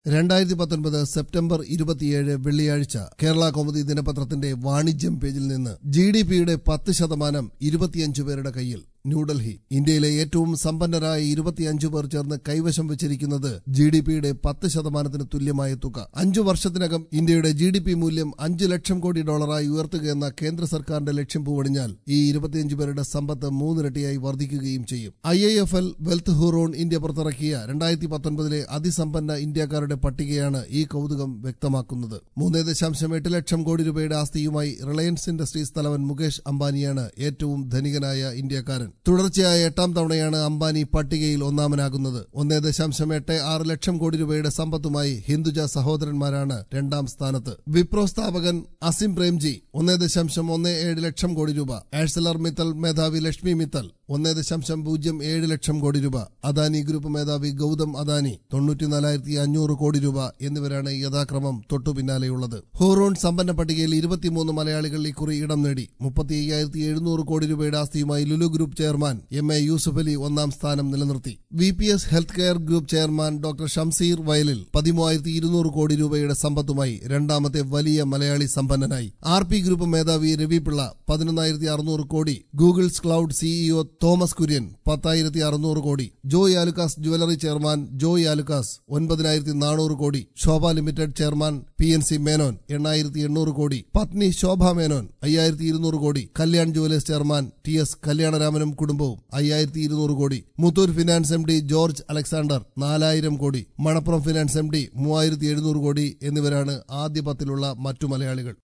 രണ്ടായിരത്തി പത്തൊൻപത് സെപ്റ്റംബർ ഇരുപത്തിയേഴ് വെള്ളിയാഴ്ച കേരള കൗമുദി ദിനപത്രത്തിന്റെ വാണിജ്യം പേജിൽ നിന്ന് ജി ഡി പിയുടെ പത്ത് ശതമാനം ഇരുപത്തിയഞ്ച് പേരുടെ കയ്യിൽ ന്യൂഡൽഹി ഇന്ത്യയിലെ ഏറ്റവും സമ്പന്നരായ ഇരുപത്തിയഞ്ചു പേർ ചേർന്ന് കൈവശം വെച്ചിരിക്കുന്നത് ജി ഡി പിയുടെ പത്ത് ശതമാനത്തിന് തുല്യമായ തുക അഞ്ചു വർഷത്തിനകം ഇന്ത്യയുടെ ജി ഡി പി മൂല്യം അഞ്ച് ലക്ഷം കോടി ഡോളറായി ഉയർത്തുകയെന്ന കേന്ദ്ര സർക്കാരിന്റെ ലക്ഷ്യം പൂവണിഞ്ഞാൽ ഈ ഇരുപത്തിയഞ്ച് പേരുടെ സമ്പത്ത് മൂന്നിരട്ടിയായി വർദ്ധിക്കുകയും ചെയ്യും I I F L wealth Hurun India പുറത്തിറക്കിയ രണ്ടായിരത്തി പത്തൊൻപതിലെ അതിസമ്പന്ന ഇന്ത്യക്കാരുടെ പട്ടികയാണ് ഈ കൗതുകം വ്യക്തമാക്കുന്നത് മൂന്ന് ദശാംശം എട്ട് ലക്ഷം കോടി രൂപയുടെ ആസ്തിയുമായി റിലയൻസ് ഇൻഡസ്ട്രീസ് തലവൻ മുകേഷ് അംബാനിയാണ് ഏറ്റവും ധനികനായ ഇന്ത്യക്കാരൻ തുടർച്ചയായ എട്ടാം തവണയാണ് അംബാനി പട്ടികയിൽ ഒന്നാമനാകുന്നത് ഒന്നേ ദശാംശം എട്ട് ആറ് ലക്ഷം കോടി രൂപയുടെ സമ്പത്തുമായി ഹിന്ദുജ സഹോദരന്മാരാണ് രണ്ടാം സ്ഥാനത്ത് വിപ്രോ സ്ഥാപകൻ അസിം പ്രേംജി ഒന്നേ ദശാംശം ഒന്ന് ഏഴ് ലക്ഷം കോടി രൂപ ആഴ്സലർ മിത്തൽ മേധാവി ലക്ഷ്മി മിത്തൽ ഒന്നേ ദശാംശം പൂജ്യം ഏഴ് ലക്ഷം കോടി രൂപ അദാനി ഗ്രൂപ്പ് മേധാവി ഗൌതം അദാനി തൊണ്ണൂറ്റിനാലായിരത്തി അഞ്ഞൂറ് കോടി രൂപ എന്നിവരാണ് യഥാക്രമം തൊട്ടു പിന്നാലെയുള്ളത് ഹോറോൺ സമ്പന്ന പട്ടികയിൽ ഇരുപത്തിമൂന്ന് മലയാളികൾ ഇക്കുറി ഇടം നേടി മുപ്പത്തി അയ്യായിരത്തി എഴുന്നൂറ് കോടി രൂപയുടെ ആസ്തിയുമായി Lulu group chairman M A Yusuf Ali ഒന്നാം സ്ഥാനം നിലനിർത്തി V P S health care group chairman doctor Shamsheer Vayalil പതിമൂവായിരത്തി ഇരുന്നൂറ് കോടി രൂപയുടെ സമ്പത്തുമായി രണ്ടാമത്തെ വലിയ മലയാളി സമ്പന്നനായി ആർ പി ഗ്രൂപ്പ് മേധാവി രവി പിള്ള പതിനൊന്നായിരത്തി അറുന്നൂറ് കോടി Google's cloud CEO Thomas Kurian പത്തായിരത്തി അറുന്നൂറ് കോടി Joy Alukkas jewellery chairman Joy Alukkas ഒൻപതിനായിരത്തി നാനൂറ് കോടി Sobha limited chairman P N C Menon എണ്ണായിരത്തി എണ്ണൂറ് കോടി പത്നി ശോഭ മേനോൻ അയ്യായിരത്തി ഇരുന്നൂറ് കോടി Kalyan jewellers chairman T S കല്യാണരാമനും കുടുംബവും അയ്യായിരത്തി ഇരുന്നൂറ് കോടി Muthoot finance M D George Alexander നാലായിരം കോടി മണപ്പുറം ഫിനാൻസ് എം ഡി മൂവായിരത്തി എഴുന്നൂറ് കോടി എന്നിവരാണ് ആദ്യ പത്തിലുള്ള മറ്റു മലയാളികൾ